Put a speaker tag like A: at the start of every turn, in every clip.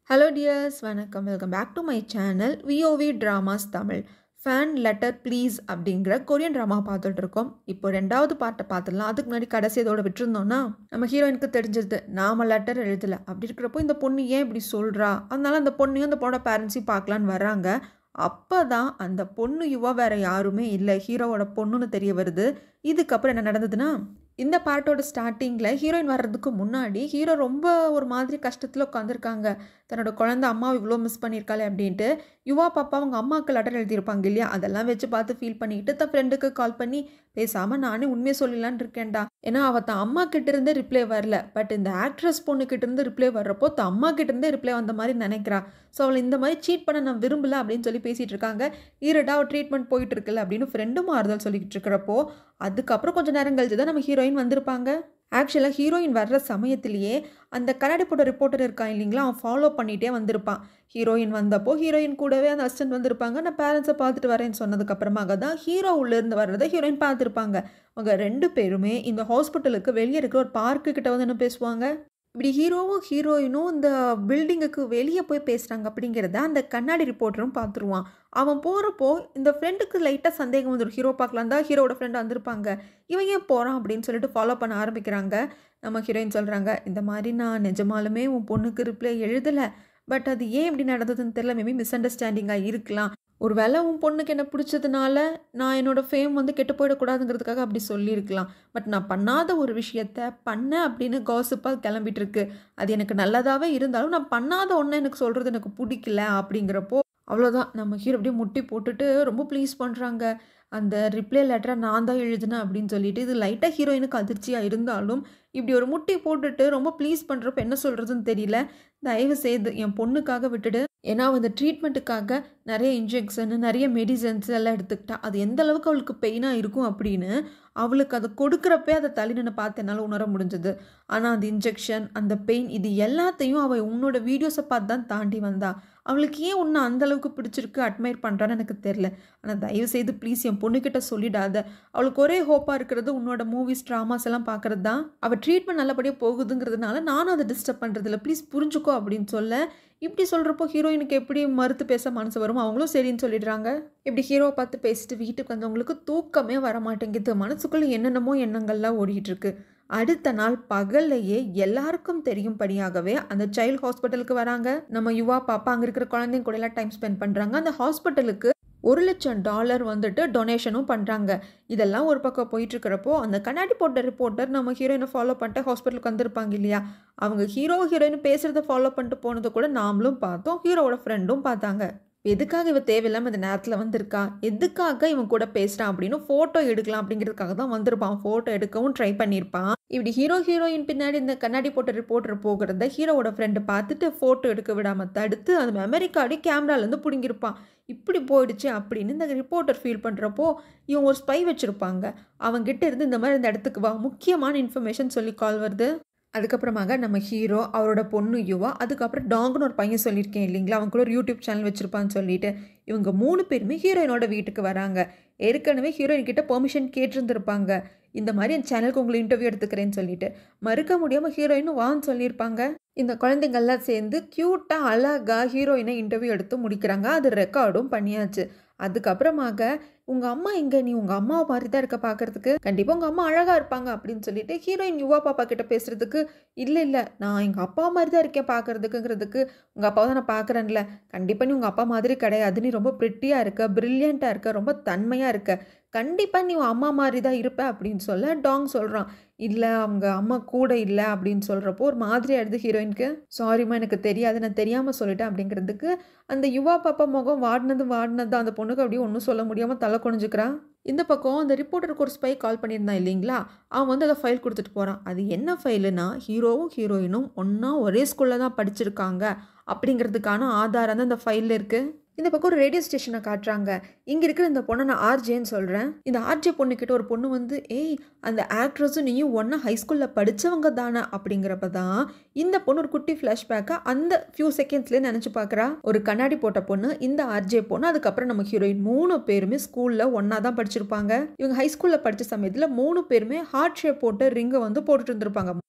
A: hello dears வணக்கம் welcome back to my channel VOV dramas Tamil fan letter please அப்படிங்கிற Korean drama பார்த்துட்டு இருக்கோம் இப்போ ரெண்டாவது பாட்டை பார்த்துடலாம் அதுக்கு முன்னாடி கடைசி இதோட விட்டுருந்தோன்னா நம்ம ஹீரோயினுக்கு தெரிஞ்சிருது நாம லெட்டர் எழுதலை அப்படி இருக்கிறப்போ இந்த பொண்ணு ஏன் இப்படி சொல்கிறா அதனால அந்த பொண்ணையும் அந்த பொண்ணோட பேரண்ட்ஸையும் பார்க்கலான்னு வராங்க அப்போ தான் அந்த பொண்ணு யுவா வேற யாருமே இல்லை ஹீரோவோட பொண்ணுன்னு தெரிய வருது இதுக்கப்புறம் என்ன நடந்ததுன்னா இந்த பாட்டோட ஸ்டார்டிங்கில் ஹீரோயின் வர்றதுக்கு முன்னாடி ஹீரோ ரொம்ப ஒரு மாதிரி கஷ்டத்தில் உட்காந்துருக்காங்க தன்னோட குழந்த அம்மாவை இவ்வளோ மிஸ் பண்ணியிருக்காளே அப்படின்ட்டு யுவா பாப்பா அவங்க அம்மாவுக்கு லெட்டர் எழுதியிருப்பாங்க இல்லையா அதெல்லாம் வச்சு பார்த்து ஃபீல் பண்ணிக்கிட்டு தன் ஃப்ரெண்டுக்கு கால் பண்ணி பேசாமல் நானே உண்மையை சொல்லலான்னு இருக்கேன்டா ஏன்னா அவள் தான் அம்மா கிட்ட இருந்தே ரிப்ளை வரல பட் இந்த ஆக்ட்ரஸ் பொண்ணு கிட்ட இருந்து ரிப்ளை வர்றப்போ தான் அம்மா கிட்ட இருந்தே ரிப்ளை வந்த மாதிரி நினைக்கிறா ஸோ அவளை இந்த மாதிரி சீட் பண்ண நான் விரும்பல அப்படின்னு சொல்லி பேசிகிட்டு இருக்காங்க ஈரடா அவள் ட்ரீட்மெண்ட் போயிட்டு இருக்குல்ல அப்படின்னு ஃப்ரெண்டும் ஆறுதல் சொல்லிக்கிட்டு இருக்கிறப்போ அதுக்கப்புறம் கொஞ்சம் நேரம் கழிச்சு தான் நம்ம ஹீரோயின் வந்திருப்பாங்க ஆக்சுவலாக ஹீரோயின் வர்ற சமயத்திலேயே அந்த கண்ணாடி போட்ட ரிப்போர்ட்டர் இருக்கான் இல்லைங்களா அவன் ஃபாலோ பண்ணிகிட்டே வந்திருப்பான் ஹீரோயின் வந்தப்போ ஹீரோயின் கூடவே அந்த அசிஸ்டன்ட் வந்திருப்பாங்க நான் பேரண்ட்ஸை பார்த்துட்டு வரேன்னு சொன்னதுக்கப்புறமாக தான் ஹீரோ உள்ளேருந்து வர்றதை ஹீரோயின் பார்த்துருப்பாங்க அவங்க ரெண்டு பேருமே இந்த ஹாஸ்பிட்டலுக்கு வெளியே இருக்கிற ஒரு பார்க்கு கிட்ட வந்து என்ன பேசுவாங்க இப்படி ஹீரோவும் ஹீரோயினும் இந்த பில்டிங்குக்கு வெளியே போய் பேசுகிறாங்க அப்படிங்கிறத அந்த கண்ணாடி ரிப்போர்ட்டரும் பார்த்துருவான் அவன் போகிறப்போ இந்த ஃப்ரெண்டுக்கு லைட்டாக சந்தேகம் வந்துடும் ஹீரோ பார்க்கலாம் தான் ஹீரோட ஃப்ரெண்டு வந்திருப்பாங்க இவன் ஏன் போகிறான் அப்படின்னு சொல்லிட்டு ஃபாலோ பண்ண ஆரம்பிக்கிறாங்க நம்ம ஹீரோயின் சொல்கிறாங்க இந்த மாதிரி நான் நிஜமாலுமே உன் பொண்ணுக்கு ரிப்ளை எழுதலை பட் அது ஏன் இப்படி நடந்ததுன்னு தெரியல மேபி மிஸ் அண்டர்ஸ்டாண்டிங்காக இருக்கலாம் ஒரு வேளை உன் பொண்ணுக்கு என்ன பிடிச்சதுனால நான் என்னோடய ஃபேம் வந்து கெட்டு போயிடக்கூடாதுங்கிறதுக்காக அப்படி சொல்லியிருக்கலாம் பட் நான் பண்ணாத ஒரு விஷயத்த பண்ண அப்படின்னு காசிப்பாக கிளம்பிட்டு இருக்கு அது எனக்கு நல்லதாகவே இருந்தாலும் நான் பண்ணாத ஒன்று எனக்கு சொல்கிறது எனக்கு பிடிக்கல அப்படிங்கிறப்போ அவ்வளோதான் நம்ம ஹீரோ அப்படியே முட்டி போட்டுட்டு ரொம்ப ப்ளீஸ் பண்ணுறாங்க அந்த ரிப்ளை லெட்டரை நான் தான் எழுதினேன் அப்படின்னு சொல்லிட்டு இது லைட்டாக ஹீரோயினுக்கு அதிர்ச்சியாக இருந்தாலும் இப்படி ஒரு முட்டி போட்டுட்டு ரொம்ப ப்ளீஸ் பண்ணுறப்ப என்ன சொல்கிறதுன்னு தெரியல தயவு செய்து என் பொண்ணுக்காக விட்டுடு ஏன்னா அந்த ட்ரீட்மெண்ட்டுக்காக நிறைய இன்ஜெக்ஷனு நிறைய மெடிசன்ஸ் எல்லாம் எடுத்துக்கிட்டா அது எந்த அளவுக்கு அவளுக்கு பெயினாக இருக்கும் அப்படின்னு அவளுக்கு அதை கொடுக்குறப்பே அதை தள்ளி நின்று பார்த்து என்னால் உணர முடிஞ்சது ஆனால் அந்த இன்ஜெக்ஷன் அந்த பெயின் இது எல்லாத்தையும் அவள் உன்னோட வீடியோஸை பார்த்து தான் தாண்டி வந்தா அவளுக்கு ஏன் உன்னை அந்தளவுக்கு பிடிச்சிருக்கு அட்மையர் பண்ணுறான்னு எனக்கு தெரில ஆனால் தயவு செய்து ப்ளீஸ் என் பொண்ணுக்கிட்ட சொல்லிடாத அவளுக்கு ஒரே ஹோப்பாக இருக்கிறது உன்னோட மூவிஸ் ட்ராமாஸ் எல்லாம் பார்க்குறது தான் அவள் ட்ரீட்மெண்ட் நல்லபடியாக போகுதுங்கிறதுனால நானும் அதை டிஸ்டர்ப் பண்ணுறதில்ல ப்ளீஸ் புரிஞ்சுக்கோ அப்படின்னு சொல்ல இப்படி சொல்கிறப்போ ஹீரோயினுக்கு எப்படி மறுத்து பேச மனசு வரும் அவங்களும் சரின்னு சொல்லிடுறாங்க இப்படி ஹீரோவை பார்த்து பேசிட்டு வீட்டுக்கு வந்தவங்களுக்கு தூக்கமே வர மாட்டேங்குது மனசுக்குள்ளே என்னென்னமோ எண்ணங்கள்லாம் ஓடிட்டு இருக்கு அடுத்த நாள் பகல்லையே எல்லாருக்கும் தெரியும்படியாகவே அந்த சைல்டு ஹாஸ்பிட்டலுக்கு வராங்க நம்ம யுவா பாப்பா அங்கே இருக்கிற குழந்தைங்க கூட எல்லாம் டைம் ஸ்பெண்ட் பண்ணுறாங்க அந்த ஹாஸ்பிட்டலுக்கு ஒரு லட்சம் டாலர் வந்துட்டு டொனேஷனும் பண்ணுறாங்க இதெல்லாம் ஒரு பக்கம் போயிட்டுருக்கிறப்போ அந்த கண்ணாடி போட்ட ரிப்போர்ட்டர் நம்ம ஹீரோயினை ஃபாலோ பண்ணிட்டு ஹாஸ்பிட்டலுக்கு வந்திருப்பாங்க இல்லையா அவங்க ஹீரோ ஹீரோயின் பேசுகிறத ஃபாலோ பண்ணிட்டு போனதை கூட நாமளும் பார்த்தோம் ஹீரோவோட ஃப்ரெண்டும் பார்த்தாங்க எதுக்காக இவ தேவையில்லாமல் இந்த நேரத்தில் வந்திருக்கா எதுக்காக இவன் கூட பேசுகிறான் அப்படின்னு ஃபோட்டோ எடுக்கலாம் அப்படிங்கிறதுக்காக தான் வந்திருப்பான் ஃபோட்டோ எடுக்கவும் ட்ரை பண்ணியிருப்பான் இப்படி ஹீரோ ஹீரோயின் பின்னாடி இந்த கண்ணாடி போட்ட ரிப்போர்ட்டர் போகிறத ஹீரோவோட ஃப்ரெண்டு பார்த்துட்டு ஃபோட்டோ எடுக்க விடாமல் தடுத்து அந்த மெமரி கார்டு கேமராலேருந்து பிடுங்கிருப்பான் இப்படி போயிடுச்சு அப்படின்னு இந்த ரிப்போர்ட்டர் ஃபீல் பண்ணுறப்போ இவன் ஒரு ஸ்பை வச்சுருப்பாங்க அவங்ககிட்ட இருந்து இந்த மாதிரி இந்த இடத்துக்கு வா முக்கியமான இன்ஃபர்மேஷன் சொல்லி கால் வருது அதுக்கப்புறமாக நம்ம ஹீரோ அவரோட பொண்ணு யுவா அதுக்கப்புறம் டாங்னு ஒரு பையன் சொல்லியிருக்கேன் இல்லைங்களா அவங்க கூட ஒரு யூடியூப் சேனல் வச்சுருப்பான்னு சொல்லிட்டு இவங்க மூணு பேருமே ஹீரோயினோட வீட்டுக்கு வராங்க ஏற்கனவே ஹீரோயின் கிட்ட பெர்மிஷன் கேட்டிருந்துருப்பாங்க இந்த மாதிரி என் சேனலுக்கு உங்களை இன்டர்வியூ எடுத்துக்கிறேன்னு சொல்லிட்டு மறுக்க முடியாமல் ஹீரோயினும் வான்னு சொல்லியிருப்பாங்க இந்த குழந்தைங்கள்லாம் சேர்ந்து க்யூட்டாக அழகாக ஹீரோயினை இன்டர்வியூ எடுத்து முடிக்கிறாங்க அது ரெக்கார்டும் பண்ணியாச்சு அதுக்கப்புறமாக உங்கள் அம்மா எங்கே நீ உங்கள் அம்மாவை மாதிரி தான் இருக்க பார்க்குறதுக்கு கண்டிப்பாக உங்கள் அம்மா அழகாக இருப்பாங்க அப்படின்னு சொல்லிட்டு ஹீரோயின் யுவா பாப்பா கிட்ட பேசுகிறதுக்கு இல்லை இல்லை நான் எங்கள் அப்பா மாதிரி தான் இருக்கேன் பார்க்குறதுக்குங்கிறதுக்கு உங்கள் அப்பாவை தான் நான் பார்க்குறேன்ல கண்டிப்பாக நீ உங்கள் அப்பா மாதிரி கிடையாது நீ ரொம்ப ப்ரிட்டியாக இருக்க ப்ரில்லியண்ட்டாக இருக்க ரொம்ப தன்மையாக இருக்க கண்டிப்பாக நீ உன் அம்மா மாதிரி தான் இருப்ப அப்படின்னு சொல்ல டாங் சொல்கிறான் இல்லை அவங்க அம்மா கூட இல்லை அப்படின்னு சொல்கிறப்போ ஒரு மாதிரி ஆயிடுது ஹீரோயினுக்கு சாரிம்மா எனக்கு தெரியாது நான் தெரியாமல் சொல்லிட்டேன் அப்படிங்கிறதுக்கு அந்த யுவா பாப்பா முகம் வாடினது வாடினது அந்த பொண்ணுக்கு அப்படியே ஒன்றும் சொல்ல முடியாமல் தலை குனிஞ்சுக்கிறான் இந்த பக்கம் அந்த ரிப்போர்ட்டருக்கு ஒரு ஸ்பை கால் பண்ணியிருந்தான் இல்லைங்களா அவன் வந்து அதை ஃபைல் கொடுத்துட்டு போகிறான் அது என்ன ஃபைலுனா ஹீரோவும் ஹீரோயினும் ஒன்றா ஒரே ஸ்கூலில் தான் படிச்சிருக்காங்க அப்படிங்கிறதுக்கான ஆதாரம் தான் இந்த ஃபைலில் இருக்குது இந்த பக்கம் ஒரு ரேடியோ ஸ்டேஷனை காட்டுறாங்க இங்கே இருக்கிற இந்த பொண்ணை நான் ஆர்ஜேன்னு சொல்கிறேன் இந்த ஆர்ஜே பொண்ணுக்கிட்ட ஒரு பொண்ணு வந்து ஏய் அந்த ஆக்ட்ரஸும் நீயும் ஒன்றா ஹைஸ்கூலில் படித்தவங்க தானே அப்படிங்கிறப்ப தான் இந்த பொண்ணு ஒரு குட்டி ஃப்ளாஷ்பேக்காக அந்த ஃபியூ செகண்ட்ஸ்லேயே நினச்சி பார்க்குறா ஒரு கண்ணாடி போட்ட பொண்ணு இந்த ஆர்ஜே பொண்ணு அதுக்கப்புறம் நம்ம ஹீரோயின் மூணு பேருமே ஸ்கூலில் ஒன்றா தான் படிச்சிருப்பாங்க இவங்க ஹைஸ்கூலில் படித்த சமயத்தில் மூணு பேருமே ஹார்ட் ஷேப் போட்ட ரிங்கை வந்து போட்டுட்டு இருந்திருப்பாங்க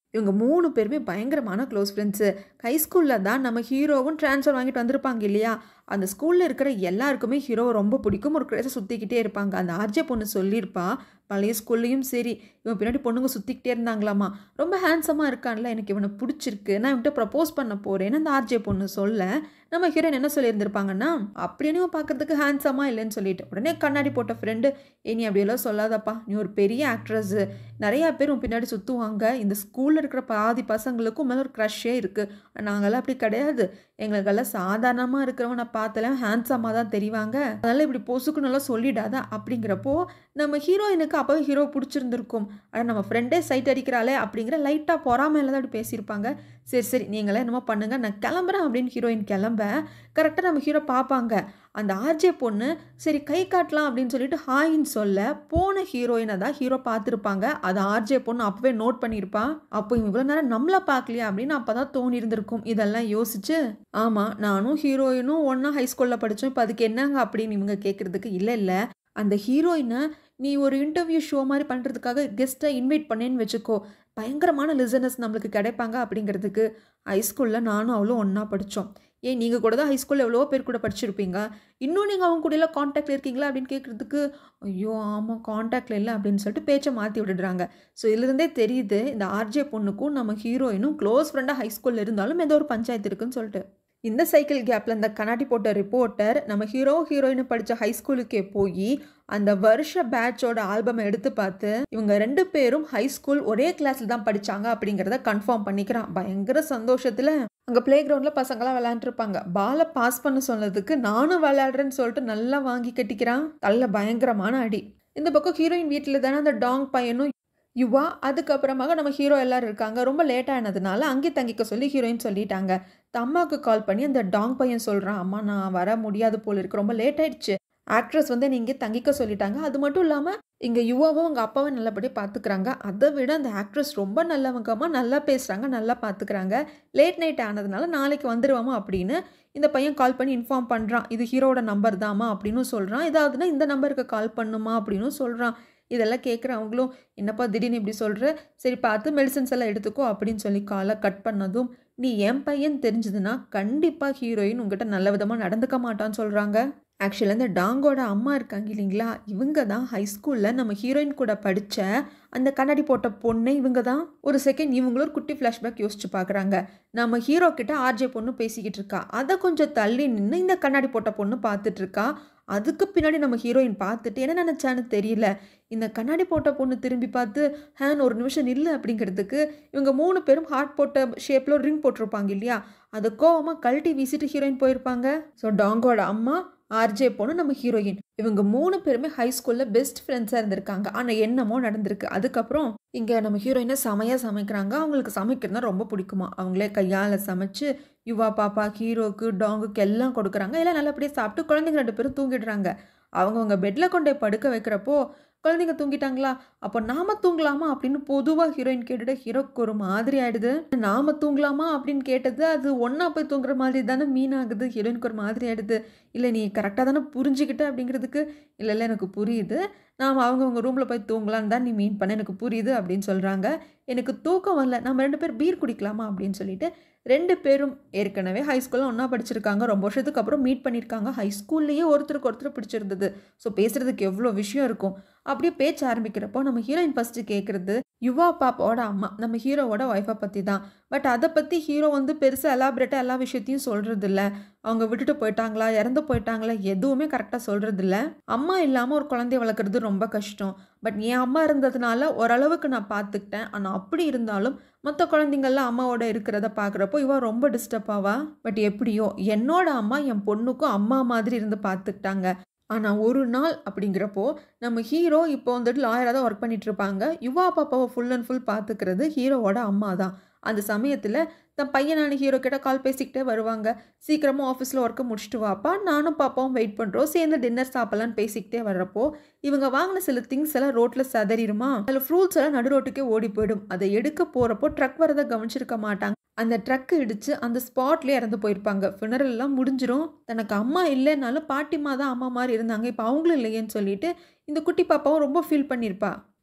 A: இவங்க மூணு பேருமே பயங்கரமான க்ளோஸ் ஃப்ரெண்ட்ஸு ஹை ஸ்கூலில் தான் நம்ம ஹீரோவும் ட்ரான்ஸ்ஃபர் வாங்கிட்டு வந்திருப்பாங்க இல்லையா அந்த ஸ்கூலில் இருக்கிற எல்லாருக்குமே ஹீரோவை ரொம்ப பிடிக்கும் ஒரு கிரேஸை சுற்றிக்கிட்டே இருப்பாங்க அந்த ஆர்ஜே பொண்ணு சொல்லியிருப்பா பழைய ஸ்கூல்லையும் சரி இவன் பின்னாடி பொண்ணுங்க சுற்றிக்கிட்டே இருந்தாங்களாமா ரொம்ப ஹேண்ட்ஸமாக இருக்கான்ல எனக்கு இவனை பிடிச்சிருக்கு நான் இவன்கிட்ட ப்ரப்போஸ் பண்ண போகிறேன்னு அந்த ஆர்ஜே பொண்ணு சொல்ல நம்ம ஹீரோயின் என்ன சொல்லியிருந்திருப்பாங்கன்னா அப்படின்னு இவன் பார்க்கறதுக்கு ஹேண்ட்ஸமாக இல்லைன்னு சொல்லிட்டு உடனே கண்ணாடி போட்ட ஃப்ரெண்டு ஏ நீ அப்படியெல்லாம் சொல்லாதப்பா நீ ஒரு பெரிய ஆக்ட்ரஸ்ஸு நிறையா பேர் உன் பின்னாடி சுற்றுவாங்க இந்த ஸ்கூலில் இருக்கிற பாதி பசங்களுக்கும் மேலே ஒரு க்ரஷ்ஷே இருக்குது நாங்களாம் அப்படி கிடையாது எங்களுக்கெல்லாம் சாதாரணமாக இருக்கிறவன் நான் பார்த்தல ஹேண்ட்ஸமாக தான் தெரிவாங்க அதனால் இப்படி பொசுக்கு நல்லா சொல்லிடாத அப்படிங்கிறப்போ நம்ம ஹீரோயினுக்கு அப்போவே ஹீரோ பிடிச்சிருந்துருக்கும் ஆனால் நம்ம ஃப்ரெண்டே சைட் அடிக்கிறாளே அப்படிங்கிற லைட்டாக பொறாமையில தான் அப்படி பேசியிருப்பாங்க சரி சரி நீங்களே என்னமோ பண்ணுங்க நான் கிளம்புறேன் அப்படின்னு ஹீரோயின் கிளம்ப கரெக்டாக நம்ம ஹீரோ பார்ப்பாங்க அந்த ஆர்ஜே பொண்ணு சரி கை காட்டலாம் அப்படின்னு சொல்லிட்டு ஹாயின்னு சொல்ல போன ஹீரோயினை தான் ஹீரோ பார்த்துருப்பாங்க அது ஆர்ஜே பொண்ணு அப்பவே நோட் பண்ணியிருப்பா அப்போ இவ்வளோ நேரம் நம்மளை பார்க்கலையா அப்படின்னு அப்போ தான் தோணி இருந்திருக்கும் இதெல்லாம் யோசிச்சு ஆமாம் நானும் ஹீரோயினும் ஒன்றா ஹைஸ்கூலில் படித்தோம் இப்போ அதுக்கு என்னங்க அப்படின்னு இவங்க கேட்குறதுக்கு இல்லை இல்லை அந்த ஹீரோயினை நீ ஒரு இன்டர்வியூ ஷோ மாதிரி பண்ணுறதுக்காக கெஸ்ட்டை இன்வைட் பண்ணேன்னு வச்சுக்கோ பயங்கரமான லிசனர்ஸ் நம்மளுக்கு கிடைப்பாங்க அப்படிங்கிறதுக்கு ஹைஸ்கூலில் நானும் அவளும் ஒன்றா படித்தோம் ஏன் நீங்கள் கூட தான் ஹைஸ்கூலில் எவ்வளோ பேர் கூட படிச்சிருப்பீங்க இன்னும் நீங்கள் அவங்க கூட எல்லாம் காண்டாக்டில் இருக்கீங்களா அப்படின்னு கேட்குறதுக்கு ஐயோ ஆமாம் காண்டாக்டில் இல்லை அப்படின்னு சொல்லிட்டு பேச்சை மாற்றி விடுறாங்க ஸோ இதுலேருந்தே தெரியுது இந்த ஆர்ஜே பொண்ணுக்கும் நம்ம ஹீரோயினும் க்ளோஸ் ஃப்ரெண்டாக ஹைஸ்கூலில் இருந்தாலும் ஏதோ ஒரு பஞ்சாயத்து இருக்குன்னு சொல்லிட்டு இந்த சைக்கிள் கேப்பில் இந்த கண்ணாடி போட்ட ரிப்போர்ட்டர் நம்ம ஹீரோ ஹீரோயின் படித்த ஹைஸ்கூலுக்கே போய் அந்த வருஷ பேட்சோட ஆல்பமை எடுத்து பார்த்து இவங்க ரெண்டு பேரும் ஹை ஸ்கூல் ஒரே கிளாஸில் தான் படித்தாங்க அப்படிங்கிறத கன்ஃபார்ம் பண்ணிக்கிறான் பயங்கர சந்தோஷத்தில் அங்கே ப்ளே கிரவுண்டில் பசங்களாம் விளையாண்டுருப்பாங்க பாலை பாஸ் பண்ண சொன்னதுக்கு நானும் விளையாடுறேன்னு சொல்லிட்டு நல்லா வாங்கி கட்டிக்கிறான் நல்ல பயங்கரமான அடி இந்த பக்கம் ஹீரோயின் வீட்டில் தானே அந்த டாங் பையனும் யுவா அதுக்கப்புறமாக நம்ம ஹீரோ எல்லாரும் இருக்காங்க ரொம்ப லேட் ஆனதுனால அங்கே தங்கிக்க சொல்லி ஹீரோயின் சொல்லிட்டாங்க அம்மாவுக்கு கால் பண்ணி அந்த டாங் பையன் சொல்கிறான் அம்மா நான் வர முடியாது போல இருக்கு ரொம்ப லேட் ஆயிடுச்சு ஆக்ட்ரஸ் வந்து நீங்கள் தங்கிக்க சொல்லிட்டாங்க அது மட்டும் இல்லாமல் இங்கே யுவாவும் அவங்க அப்பாவும் நல்லபடியாக பார்த்துக்கிறாங்க அதை விட அந்த ஆக்ட்ரஸ் ரொம்ப நல்லவங்கம்மா நல்லா பேசுகிறாங்க நல்லா பார்த்துக்கிறாங்க லேட் நைட் ஆனதுனால நாளைக்கு வந்துடுவாமா அப்படின்னு இந்த பையன் கால் பண்ணி இன்ஃபார்ம் பண்ணுறான் இது ஹீரோட நம்பர் தாம்மா அப்படின்னு சொல்கிறான் ஏதாவதுன்னா இந்த நம்பருக்கு கால் பண்ணுமா அப்படின்னு சொல்கிறான் இதெல்லாம் கேட்குறவங்களும் என்னப்பா திடீர்னு இப்படி சொல்கிற சரி பார்த்து மெடிசன்ஸ் எல்லாம் எடுத்துக்கோ அப்படின்னு சொல்லி காலை கட் பண்ணதும் நீ என் பையன் தெரிஞ்சதுன்னா கண்டிப்பாக ஹீரோயின் உங்ககிட்ட நல்ல விதமாக நடந்துக்க மாட்டான்னு சொல்கிறாங்க ஆக்சுவலாக இந்த டாங்கோட அம்மா இருக்காங்க இல்லைங்களா இவங்க தான் ஹைஸ்கூலில் நம்ம ஹீரோயின் கூட படித்த அந்த கண்ணாடி போட்ட பொண்ணே இவங்க தான் ஒரு செகண்ட் இவங்களும் ஒரு குட்டி ஃப்ளாஷ்பேக் யோசிச்சு பார்க்குறாங்க நம்ம ஹீரோ கிட்ட ஆர்ஜே பொண்ணு பேசிக்கிட்டு இருக்கா அதை கொஞ்சம் தள்ளி நின்று இந்த கண்ணாடி போட்ட பொண்ணு பார்த்துட்டு இருக்கா அதுக்கு பின்னாடி நம்ம ஹீரோயின் பார்த்துட்டு என்ன நினச்சான்னு தெரியல இந்த கண்ணாடி போட்ட பொண்ணு திரும்பி பார்த்து ஹேன் ஒரு நிமிஷம் இல்லை அப்படிங்கிறதுக்கு இவங்க மூணு பேரும் ஹார்ட் போட்ட ஷேப்பில் ரிங் போட்டிருப்பாங்க இல்லையா அதை கோவமாக கழட்டி வீசிட்டு ஹீரோயின் போயிருப்பாங்க ஸோ டாங்கோட அம்மா ஆர்ஜே பொண்ணு நம்ம ஹீரோயின் இவங்க மூணு பேருமே ஹை ஸ்கூலில் பெஸ்ட் ஃப்ரெண்ட்ஸாக இருந்திருக்காங்க ஆனால் என்னமோ நடந்திருக்கு அதுக்கப்புறம் இங்கே நம்ம ஹீரோயினை செமையாக சமைக்கிறாங்க அவங்களுக்கு சமைக்கிறதுனா ரொம்ப பிடிக்குமா அவங்களே கையால் சமைச்சு யுவா பாப்பா ஹீரோக்கு டாங்குக்கு எல்லாம் கொடுக்குறாங்க எல்லாம் நல்லபடியாக சாப்பிட்டு குழந்தைங்க ரெண்டு பேரும் தூங்கிடுறாங்க அவங்கவுங்க பெட்டில் கொண்டு போய் படுக்க வைக்கிறப்போ குழந்தைங்க தூங்கிட்டாங்களா அப்போ நாம தூங்கலாமா அப்படின்னு பொதுவாக ஹீரோயின் கேட்டுட்டு ஹீரோக்கு ஒரு மாதிரி ஆயிடுது நாம தூங்கலாமா அப்படின்னு கேட்டது அது ஒன்றா போய் தூங்குற மாதிரி தானே மீன் ஆகுது ஹீரோயினுக்கு ஒரு மாதிரி ஆயிடுது இல்லை நீ கரெக்டாக தானே புரிஞ்சுக்கிட்ட அப்படிங்கிறதுக்கு இல்லை இல்லை எனக்கு புரியுது நாம் அவங்கவுங்க ரூமில் போய் தூங்கலான்னு தான் நீ மீன் பண்ண எனக்கு புரியுது அப்படின்னு சொல்கிறாங்க எனக்கு தூக்கம் வரல நம்ம ரெண்டு பேர் பீர் குடிக்கலாமா அப்படின்னு சொல்லிட்டு ரெண்டு பேரும் ஏற்கனவே ஹை ஸ்கூலில் ஒன்றா படிச்சிருக்காங்க ரொம்ப வருஷத்துக்கு அப்புறம் மீட் பண்ணியிருக்காங்க ஹை ஸ்கூல்லையே ஒருத்தருக்கு ஒருத்தர் பிடிச்சிருந்தது ஸோ பேசுகிறதுக்கு எவ்வளோ விஷயம் இருக்கும் அப்படியே பேச்ச ஆரம்பிக்கிறப்போ நம்ம ஹீரோயின் ஃபஸ்ட்டு கேட்குறது யுவா பாப்பாவோட அம்மா நம்ம ஹீரோவோட ஒய்ஃபை பற்றி தான் பட் அதை பற்றி ஹீரோ வந்து பெருசாக எலாபரேட்டாக எல்லா விஷயத்தையும் சொல்கிறது இல்ல அவங்க விட்டுட்டு போயிட்டாங்களா இறந்து போயிட்டாங்களா எதுவுமே கரெக்டாக சொல்கிறது இல்ல அம்மா இல்லாமல் ஒரு குழந்தைய வளர்க்குறது ரொம்ப கஷ்டம் பட் என் அம்மா இருந்ததுனால ஓரளவுக்கு நான் பார்த்துக்கிட்டேன் ஆனால் அப்படி இருந்தாலும் மற்ற குழந்தைங்கள்லாம் அம்மாவோட இருக்கிறத பார்க்குறப்போ இவ ரொம்ப டிஸ்டர்ப் ஆவா பட் எப்படியோ என்னோட அம்மா என் பொண்ணுக்கும் அம்மா மாதிரி இருந்து பார்த்துக்கிட்டாங்க ஆனால் ஒரு நாள் அப்படிங்கிறப்போ நம்ம ஹீரோ இப்போ வந்துட்டு லாயராக தான் ஒர்க் பண்ணிட்டு இருப்பாங்க யுவா பாப்பாவை ஃபுல் அண்ட் ஃபுல் பார்த்துக்கிறது ஹீரோவோட அம்மா தான் அந்த சமயத்தில் தன் பையனான ஹீரோ கிட்ட கால் பேசிக்கிட்டே வருவாங்க சீக்கிரமாக ஆஃபீஸில் ஒர்க்கை முடிச்சுட்டு வாப்பா நானும் பாப்பாவும் வெயிட் பண்ணுறோம் சேர்ந்து டின்னர் சாப்பிட்லான்னு பேசிக்கிட்டே வர்றப்போ இவங்க வாங்கின சில திங்ஸ் எல்லாம் ரோட்டில் சதறிடுமா அதில் ஃப்ரூட்ஸ் எல்லாம் நடு ரோட்டுக்கே ஓடி போயிடும் அதை எடுக்க போகிறப்போ ட்ரக் வரதை கவனிச்சிருக்க மாட்டாங்க அந்த ட்ரக் இடித்து அந்த ஸ்பாட்லேயே இறந்து போயிருப்பாங்க funeral எல்லாம் முடிஞ்சிரும் தனக்கு அம்மா இல்லைனாலும் பாட்டிமா தான் அம்மா மாதிரி இருந்தாங்க இப்போ அவங்களும் இல்லையேன்னு சொல்லிட்டு இந்த குட்டி பாப்பாவும் ரொம்ப ஃபீல் பண்ணியிருப்பா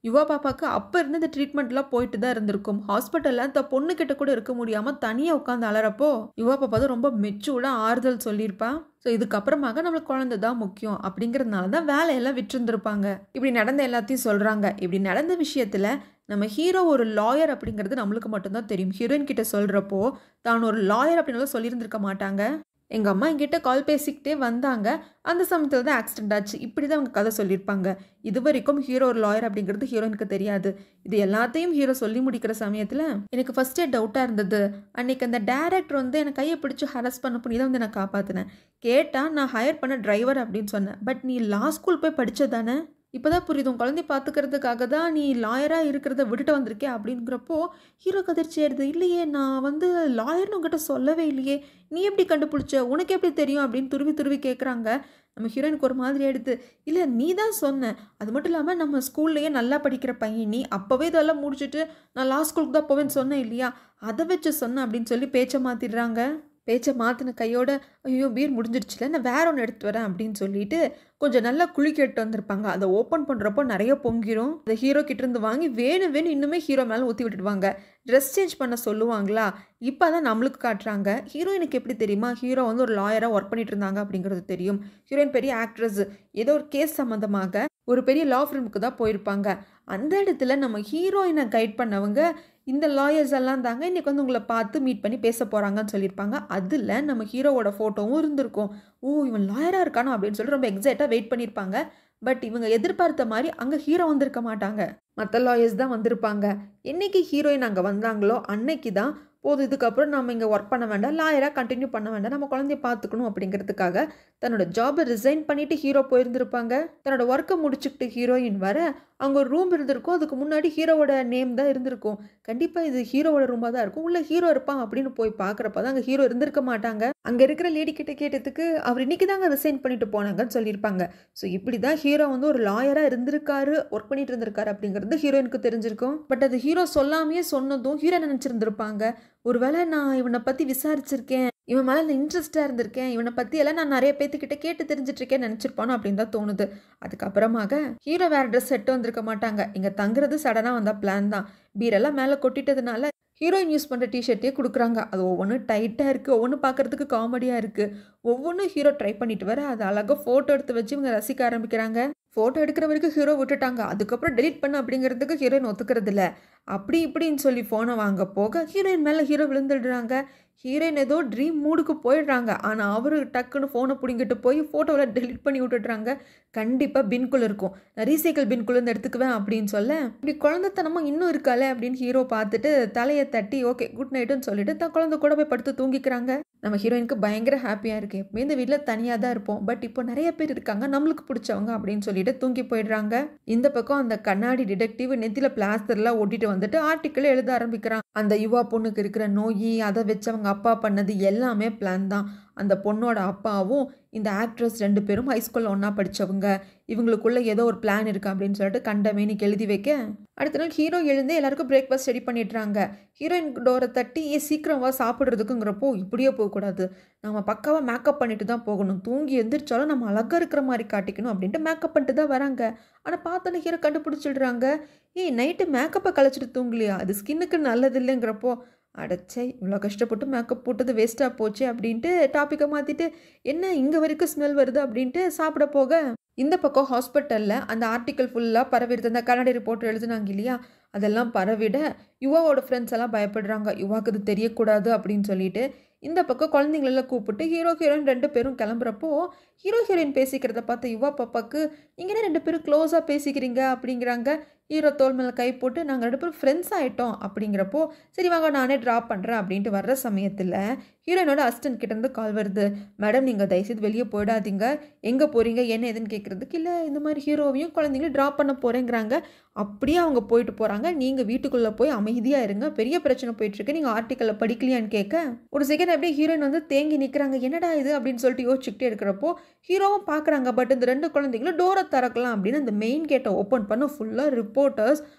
A: யுவா பாப்பாவுக்கு அப்போ இருந்த இந்த ட்ரீட்மெண்ட்லாம் போயிட்டு தான் இருந்திருக்கும் ஹாஸ்பிட்டலில் அந்த பொண்ணுக்கிட்ட கூட இருக்க முடியாமல் தனியாக உட்காந்து அலறப்போ யுவா பாப்பா தான் ரொம்ப மெச்சூர்டாக ஆறுதல் சொல்லியிருப்பா ஸோ இதுக்கப்புறமாக நம்மளுக்கு குழந்தை தான் முக்கியம் அப்படிங்கிறதுனால தான் வேலையெல்லாம் விட்டுருந்துருப்பாங்க இப்படி நடந்த எல்லாத்தையும் சொல்கிறாங்க இப்படி நடந்த விஷயத்தில் நம்ம ஹீரோ ஒரு லாயர் அப்படிங்கிறது நம்மளுக்கு மட்டும்தான் தெரியும் ஹீரோயின் கிட்ட சொல்கிறப்போ தான் ஒரு லாயர் அப்படின்னு சொல்லியிருந்திருக்க மாட்டாங்க எங்கள் அம்மா என்கிட்ட கால் பேசிக்கிட்டே வந்தாங்க அந்த சமயத்தில் தான் ஆக்சிடென்ட் ஆச்சு இப்படி தான் அவங்க கதை சொல்லியிருப்பாங்க இது வரைக்கும் ஹீரோ ஒரு லாயர் அப்படிங்கிறது ஹீரோயினுக்கு தெரியாது இது எல்லாத்தையும் ஹீரோ சொல்லி முடிக்கிற சமயத்தில் எனக்கு ஃபஸ்ட்டே டவுட்டாக இருந்தது அன்னைக்கு அந்த டேரக்டர் வந்து எனக்கு கையை பிடிச்சி ஹரஸ் பண்ண பண்ணி தான் வந்து நான் காப்பாற்றினேன் கேட்டால் நான் ஹையர் பண்ண டிரைவர் அப்படின்னு சொன்னேன் பட் நீ லா ஸ்கூல் போய் படித்ததானே இப்போ தான் புரியுது உன் குழந்தைய பார்த்துக்கிறதுக்காக தான் நீ லாயராக இருக்கிறத விட்டுட்டு வந்திருக்கே அப்படிங்கிறப்போ ஹீரோ கதிர்ச்சி ஆயிடுது இல்லையே நான் வந்து லாயர்னு உங்ககிட்ட சொல்லவே இல்லையே நீ எப்படி கண்டுபிடிச்ச உனக்கு எப்படி தெரியும் அப்படின்னு துருவி துருவி கேட்குறாங்க நம்ம ஹீரோயினுக்கு ஒரு மாதிரி எடுத்து இல்லை நீ தான் சொன்ன அது மட்டும் இல்லாமல் நம்ம ஸ்கூல்லையே நல்லா படிக்கிற பையன் நீ அப்போவே இதெல்லாம் முடிச்சுட்டு நான் லா ஸ்கூலுக்கு தான் போவேன்னு சொன்னேன் இல்லையா அதை வச்சு சொன்னேன் அப்படின்னு சொல்லி பேச்சை மாற்றிடுறாங்க பேச்சை மாற்றின கையோட ஐயோ பீர் முடிஞ்சிருச்சுல நான் வேற ஒன்று எடுத்து வரேன் அப்படின்னு சொல்லிட்டு கொஞ்சம் நல்லா குளிக்க எடுத்து வந்திருப்பாங்க அதை ஓப்பன் பண்ணுறப்போ நிறைய பொங்கிரும் அந்த ஹீரோ கிட்டேருந்து வாங்கி வேணும் வேணும் இன்னுமே ஹீரோ மேலே ஊற்றி விட்டுடுவாங்க ட்ரெஸ் சேஞ்ச் பண்ண சொல்லுவாங்களா இப்போ தான் நம்மளுக்கு காட்டுறாங்க ஹீரோயினுக்கு எப்படி தெரியுமா ஹீரோ வந்து ஒரு லாயராக ஒர்க் பண்ணிட்டு இருந்தாங்க அப்படிங்கிறது தெரியும் ஹீரோயின் பெரிய ஆக்ட்ரஸ் ஏதோ ஒரு கேஸ் சம்மந்தமாக ஒரு பெரிய லா ஃபிலிமுக்கு தான் போயிருப்பாங்க அந்த இடத்துல நம்ம ஹீரோயினை கைட் பண்ணவங்க இந்த லாயர்ஸ் எல்லாம் தாங்க இன்றைக்கி வந்து உங்களை பார்த்து மீட் பண்ணி பேச போகிறாங்கன்னு சொல்லியிருப்பாங்க அதில் நம்ம ஹீரோவோட ஃபோட்டோவும் இருந்திருக்கும் ஓ இவன் லாயராக இருக்கானா அப்படின்னு சொல்லி ரொம்ப எக்ஸைட்டாக வெயிட் பண்ணியிருப்பாங்க பட் இவங்க எதிர்பார்த்த மாதிரி அங்கே ஹீரோ வந்திருக்க மாட்டாங்க மற்ற லாயர்ஸ் தான் வந்திருப்பாங்க என்னைக்கு ஹீரோயின் அங்கே வந்தாங்களோ அன்னைக்கு தான் போதும் இதுக்கப்புறம் நம்ம இங்கே ஒர்க் பண்ண வேண்டாம் லாயராக கண்டினியூ பண்ண வேண்டாம் நம்ம குழந்தைய பார்த்துக்கணும் அப்படிங்கிறதுக்காக தன்னோட ஜாபை ரிசைன் பண்ணிட்டு ஹீரோ போயிருந்திருப்பாங்க தன்னோட ஒர்க்கை முடிச்சுக்கிட்டு ஹீரோயின் வர அங்கே ஒரு ரூம் இருந்திருக்கும் அதுக்கு முன்னாடி ஹீரோவோட நேம் தான் இருந்திருக்கும் கண்டிப்பாக இது ஹீரோவோட ரூமாக தான் இருக்கும் உள்ள ஹீரோ இருப்பான் அப்படின்னு போய் பார்க்குறப்ப தான் அங்கே ஹீரோ இருந்திருக்க மாட்டாங்க அங்கே இருக்கிற லேடி கிட்ட கேட்டதுக்கு அவர் இன்னைக்கு தாங்க ரிசைன் பண்ணிட்டு போனாங்கன்னு சொல்லியிருப்பாங்க ஸோ இப்படி தான் ஹீரோ வந்து ஒரு லாயராக இருந்திருக்காரு ஒர்க் பண்ணிட்டு இருந்திருக்காரு அப்படிங்கிறது ஹீரோயினுக்கு தெரிஞ்சிருக்கும் பட் அது ஹீரோ சொல்லாமையே சொன்னதும் ஹீரோ நினச்சிருந்திருப்பாங்க ஒருவேளை நான் இவனை பற்றி விசாரிச்சிருக்கேன் இவன் மேலே நான் இன்ட்ரெஸ்டாக இருந்திருக்கேன் இவனை பற்றி எல்லாம் நான் நிறைய பேத்துக்கிட்ட கேட்டு தெரிஞ்சிட்ருக்கேன் நினச்சிருப்பானோ அப்படின்னு தான் தோணுது அதுக்கப்புறமாக ஹீரோ வேறு ட்ரெஸ் செட்டு வந்திருக்க மாட்டாங்க இங்கே தங்குறது சடனாக வந்த பிளான் தான் பீரெல்லாம் மேலே கொட்டிட்டதுனால ஹீரோயின் யூஸ் பண்ணுற டிஷர்ட்டே கொடுக்குறாங்க அது ஒவ்வொன்றும் டைட்டாக இருக்குது ஒவ்வொன்றும் பார்க்குறதுக்கு காமெடியாக இருக்குது ஒவ்வொன்றும் ஹீரோ ட்ரை பண்ணிட்டு வர அது அழகாக ஃபோட்டோ எடுத்து வச்சு இவங்க ரசிக்க ஆரம்பிக்கிறாங்க ஃபோட்டோ எடுக்கிற வரைக்கும் ஹீரோ விட்டுட்டாங்க அதுக்கப்புறம் டெலிட் பண்ண அப்படிங்கிறதுக்கு ஹீரோயின் ஒத்துக்கிறது இல்லை அப்படி இப்படின்னு சொல்லி ஃபோனை வாங்க போக ஹீரோயின் மேலே ஹீரோ விழுந்துடுறாங்க ஹீரோயின் ஏதோ ட்ரீம் மூடுக்கு போயிடுறாங்க ஆனால் அவரு டக்குன்னு ஃபோனை பிடிங்கிட்டு போய் ஃபோட்டோவில் டெலிட் பண்ணி விட்டுடுறாங்க கண்டிப்பாக பின்குள்ள இருக்கும் நான் ரீசைக்கிள் பின்குள்ள இருந்து எடுத்துக்குவேன் அப்படின்னு சொல்ல இப்படி குழந்தைத்தனமா இன்னும் இருக்காளே அப்படின்னு ஹீரோ பார்த்துட்டு தலையை தட்டி ஓகே குட் நைட்டுன்னு சொல்லிட்டு தன் குழந்தை கூட போய் படுத்து தூங்கிக்கிறாங்க நம்ம ஹீரோயினுக்கு பயங்கர ஹாப்பியாக இருக்கு எப்பவுமே இந்த வீட்டில் தனியாக தான் இருப்போம் பட் இப்போ நிறைய பேர் இருக்காங்க நம்மளுக்கு பிடிச்சவங்க அப்படின்னு சொல்லிட்டு தூங்கி போயிடுறாங்க இந்த பக்கம் அந்த கண்ணாடி டிடெக்டிவ் நெத்தியில் பிளாஸ்டர்லாம் ஒட்டிட்டு வந்துட்டு ஆர்டிக்கிள் எழுத ஆரம்பிக்கிறான் அந்த யுவா பொண்ணுக்கு இருக்கிற நோய் அதை வச்சு அவங்க அப்பா பண்ணது எல்லாமே பிளான் தான் அந்த பொண்ணோட அப்பாவும் இந்த ஆக்ட்ரஸ் ரெண்டு பேரும் ஹைஸ்கூலில் ஒன்றா படித்தவங்க இவங்களுக்குள்ள ஏதோ ஒரு பிளான் இருக்கு அப்படின்னு சொல்லிட்டு கண்டமேனிக்கு எழுதி வைக்க அடுத்த நாள் ஹீரோ எழுந்து எல்லாருக்கும் பிரேக்ஃபாஸ்ட் ரெடி பண்ணிடுறாங்க ஹீரோயின் டோரை தட்டி ஏ சீக்கிரம் வா சாப்பிட்றதுக்குங்கிறப்போ இப்படியே போகக்கூடாது நம்ம பக்காவாக மேக்கப் பண்ணிட்டு தான் போகணும் தூங்கி எந்திரிச்சாலும் நம்ம அழகாக இருக்கிற மாதிரி காட்டிக்கணும் அப்படின்ட்டு மேக்கப் பண்ணிட்டு தான் வராங்க ஆனால் பார்த்தோன்னே ஹீரோ கண்டுபிடிச்சிடுறாங்க ஏய் நைட்டு மேக்கப்பை கழிச்சிட்டு தூங்கலையா அது ஸ்கின்னுக்கு நல்லது இல்லைங்கிறப்போ அடைச்சே இவ்வளோ கஷ்டப்பட்டு மேக்கப் போட்டது வேஸ்ட்டாக போச்சு அப்படின்ட்டு டாப்பிக்கை மாற்றிட்டு என்ன இங்கே வரைக்கும் ஸ்மெல் வருது அப்படின்ட்டு சாப்பிட போக இந்த பக்கம் ஹாஸ்பிட்டலில் அந்த ஆர்டிக்கல் ஃபுல்லாக பரவிடுது அந்த கன்னடி ரிப்போர்ட் எழுதுனாங்க இல்லையா அதெல்லாம் பரவிட யுவாவோட ஃப்ரெண்ட்ஸ் எல்லாம் பயப்படுறாங்க யுவாக்கு இது தெரியக்கூடாது அப்படின்னு சொல்லிட்டு இந்த பக்கம் குழந்தைங்களெல்லாம் கூப்பிட்டு ஹீரோ ஹீரோயின் ரெண்டு பேரும் கிளம்புறப்போ ஹீரோ ஹீரோயின் பேசிக்கிறத பார்த்த யுவா பாப்பாக்கு இங்கே ரெண்டு பேரும் க்ளோஸாக பேசிக்கிறீங்க அப்படிங்கிறாங்க ஹீரோ தோல் மேலே கை போட்டு நாங்கள் ரெண்டு பேரும் ஃப்ரெண்ட்ஸ் ஆகிட்டோம் அப்படிங்கிறப்போ சரி வாங்க நானே ட்ராப் பண்ணுறேன் அப்படின்ட்டு வர்ற சமயத்தில் ஹீரோயினோட அசிஸ்டன்ட் கிட்டேருந்து கால் வருது மேடம் நீங்கள் தயவுசெய்து வெளியே போயிடாதீங்க எங்கே போகிறீங்க என்ன ஏதுன்னு கேட்குறதுக்கு இல்லை இந்த மாதிரி ஹீரோவையும் குழந்தைங்களையும் ட்ராப் பண்ண போகிறேங்கிறாங்க அப்படியே அவங்க போயிட்டு போகிறாங்க நீங்கள் வீட்டுக்குள்ளே போய் அமைதியாக இருங்க பெரிய பிரச்சனை போயிட்டுருக்கு நீங்கள் ஆர்டிக்கலில் படிக்கலையான்னு கேட்க ஒரு செகண்ட் அப்படியே ஹீரோயின் வந்து தேங்கி நிற்கிறாங்க என்னடா இது அப்படின்னு சொல்லிட்டு யோசிச்சுக்கிட்டே இருக்கிறப்போ ஹீரோவும் பார்க்குறாங்க பட் இந்த ரெண்டு குழந்தைங்களும் டோரை திறக்கலாம் அப்படின்னு அந்த மெயின் கேட்டை ஓப்பன் பண்ண ஃபுல்லாக ரிப்போர்ட்டர்ஸ்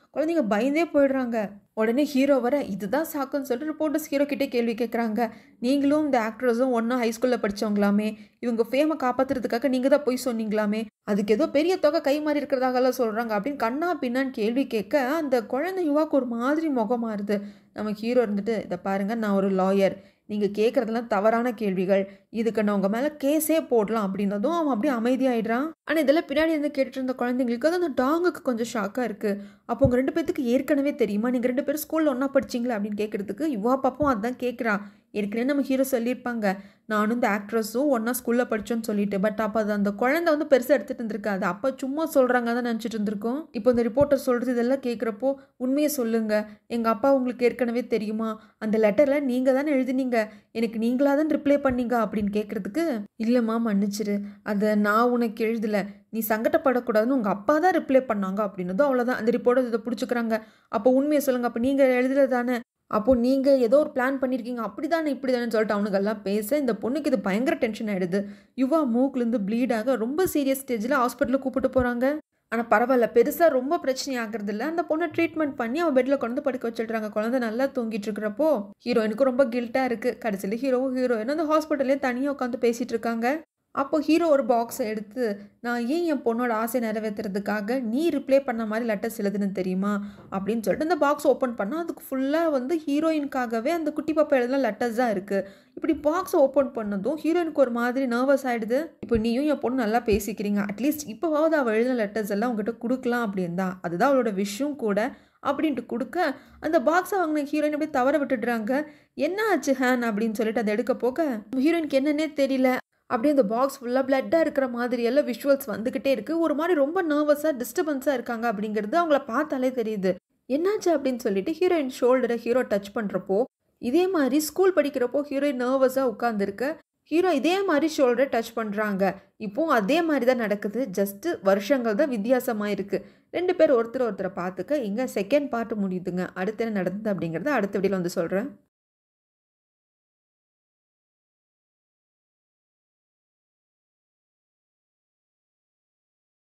A: குழந்தைங்க பயந்தே போயிடுறாங்க உடனே ஹீரோ வர இதுதான் சாக்குன்னு சொல்லிட்டு ரிப்போர்ட்டர்ஸ் ஹீரோ கிட்டே கேள்வி கேட்குறாங்க நீங்களும் இந்த ஆக்ட்ரஸும் ஒன்றா ஹைஸ்கூலில் படித்தவங்களாமே இவங்க ஃபேமை காப்பாற்றுறதுக்காக நீங்கள் தான் போய் சொன்னீங்களாமே அதுக்கு ஏதோ பெரிய தொகை கை மாறி இருக்கிறதாகலாம் சொல்கிறாங்க அப்படின்னு கண்ணா பின்னான்னு கேள்வி கேட்க அந்த குழந்தை யுவாக்கு ஒரு மாதிரி முகம் மாறுது நம்ம ஹீரோ இருந்துட்டு இதை பாருங்கள் நான் ஒரு லாயர் நீங்கள் கேட்குறதெல்லாம் தவறான கேள்விகள் இதுக்கு நான் உங்கள் மேலே கேஸே போடலாம் அப்படின்னதும் அவன் அப்படியே அமைதியாயிடுறான் ஆனால் இதெல்லாம் பின்னாடி இருந்து கேட்டுட்டு இருந்த குழந்தைங்களுக்கு அது அந்த டாங்குக்கு கொஞ்சம் ஷாக்காக இருக்குது அப்போ உங்கள் ரெண்டு பேத்துக்கு ஏற்கனவே தெரியுமா நீங்கள் ரெண்டு பேரும் ஸ்கூலில் ஒன்றா படிச்சிங்களா அப்படின்னு கேட்குறதுக்கு யுவா பாப்பும் அதான் கேட்குறான் ஏற்கனவே நம்ம ஹீரோ சொல்லியிருப்பாங்க நானும் இந்த ஆக்ட்ரஸும் ஒன்றா ஸ்கூலில் படித்தோன்னு சொல்லிட்டு பட் அப்போ அது அந்த குழந்தை வந்து பெருசாக எடுத்துகிட்டு இருந்திருக்காது அப்போ சும்மா சொல்கிறாங்க தான் நினச்சிட்டு இருந்திருக்கோம் இப்போ இந்த ரிப்போர்ட்டர் சொல்கிறது இதெல்லாம் கேட்குறப்போ உண்மையை சொல்லுங்கள் எங்கள் அப்பா உங்களுக்கு ஏற்கனவே தெரியுமா அந்த லெட்டரில் நீங்கள் தானே எழுதினீங்க எனக்கு நீங்களாக தான் ரிப்ளை பண்ணீங்க அப்படின்னு கேட்குறதுக்கு இல்லைம்மா மன்னிச்சிரு அதை நான் உனக்கு எழுதலை நீ சங்கடப்படக்கூடாதுன்னு உங்கள் அப்பா தான் ரிப்ளை பண்ணாங்க அப்படின்னதும் அவ்வளோதான் அந்த ரிப்போர்ட்டர் இதை பிடிச்சிக்கிறாங்க அப்போ உண்மையை சொல்லுங்கள் அப்போ நீங்கள் எழுதுறது தானே அப்போது நீங்கள் ஏதோ ஒரு பிளான் பண்ணியிருக்கீங்க அப்படி தானே இப்படி தானே சொல்லிட்டு அவனுங்கெல்லாம் பேச இந்த பொண்ணுக்கு இது பயங்கர டென்ஷன் ஆகிடுது யுவா மூக்குலேருந்து ப்ளீட் ஆக ரொம்ப சீரியஸ் ஸ்டேஜில் ஹாஸ்பிட்டலுக்கு கூப்பிட்டு போகிறாங்க ஆனால் பரவாயில்ல பெருசாக ரொம்ப பிரச்சனை ஆகிறது இல்லை அந்த பொண்ணை ட்ரீட்மெண்ட் பண்ணி அவன் பெட்டில் கொண்டு படுக்க வச்சுட்றாங்க குழந்தை நல்லா தூங்கிட்டு இருக்கிறப்போ ஹீரோயினுக்கு ரொம்ப கில்ட்டாக இருக்குது கடைசியில் ஹீரோவும் ஹீரோயின் அந்த ஹாஸ்பிட்டல்லே தனியாக உட்காந்து பேசிகிட்டு இருக்காங்க அப்போ ஹீரோ ஒரு பாக்ஸை எடுத்து நான் ஏன் என் பொண்ணோட ஆசை நிறைவேற்றுறதுக்காக நீ ரிப்ளை பண்ண மாதிரி லெட்டர்ஸ் எழுதுன்னு தெரியுமா அப்படின்னு சொல்லிட்டு அந்த பாக்ஸ் ஓப்பன் பண்ணால் அதுக்கு ஃபுல்லாக வந்து ஹீரோயினுக்காகவே அந்த குட்டி பாப்பா எழுதின லெட்டர்ஸ் தான் இருக்குது இப்படி பாக்ஸை ஓப்பன் பண்ணதும் ஹீரோயினுக்கு ஒரு மாதிரி நர்வஸ் ஆகிடுது இப்போ நீயும் என் பொண்ணு நல்லா பேசிக்கிறீங்க அட்லீஸ்ட் இப்போவாவது அவள் எழுதின லெட்டர்ஸ் எல்லாம் உங்ககிட்ட கொடுக்கலாம் அப்படின்னு தான் அதுதான் அவளோட விஷயம் கூட அப்படின்ட்டு கொடுக்க அந்த பாக்ஸை வாங்கின ஹீரோயின் அப்படியே தவற விட்டுடுறாங்க என்ன ஆச்சு ஹேன் அப்படின்னு சொல்லிட்டு அதை எடுக்க போக ஹீரோயினுக்கு என்னன்னே தெரியல அப்படியே அந்த பாக்ஸ் ஃபுல்லாக பிளட்டாக இருக்கிற மாதிரி எல்லாம் விஷுவல்ஸ் வந்துக்கிட்டே இருக்குது ஒரு மாதிரி ரொம்ப நர்வஸாக டிஸ்டர்பன்ஸாக இருக்காங்க அப்படிங்கிறது அவங்கள பார்த்தாலே தெரியுது என்னாச்சு அப்படின்னு சொல்லிட்டு ஹீரோயின் ஷோல்டரை ஹீரோ டச் பண்ணுறப்போ இதே மாதிரி ஸ்கூல் படிக்கிறப்போ ஹீரோயின் நர்வஸாக உட்காந்துருக்க ஹீரோ இதே மாதிரி ஷோல்டரை டச் பண்ணுறாங்க இப்போது அதே மாதிரி தான் நடக்குது ஜஸ்ட்டு வருஷங்கள் தான் வித்தியாசமாக இருக்குது ரெண்டு பேர் ஒருத்தர் ஒருத்தரை பார்த்துக்க இங்கே செகண்ட் பார்ட் முடியுதுங்க அடுத்து என்ன நடந்தது அப்படிங்கிறத அடுத்த வீடியோவில் வந்து சொல்கிறேன்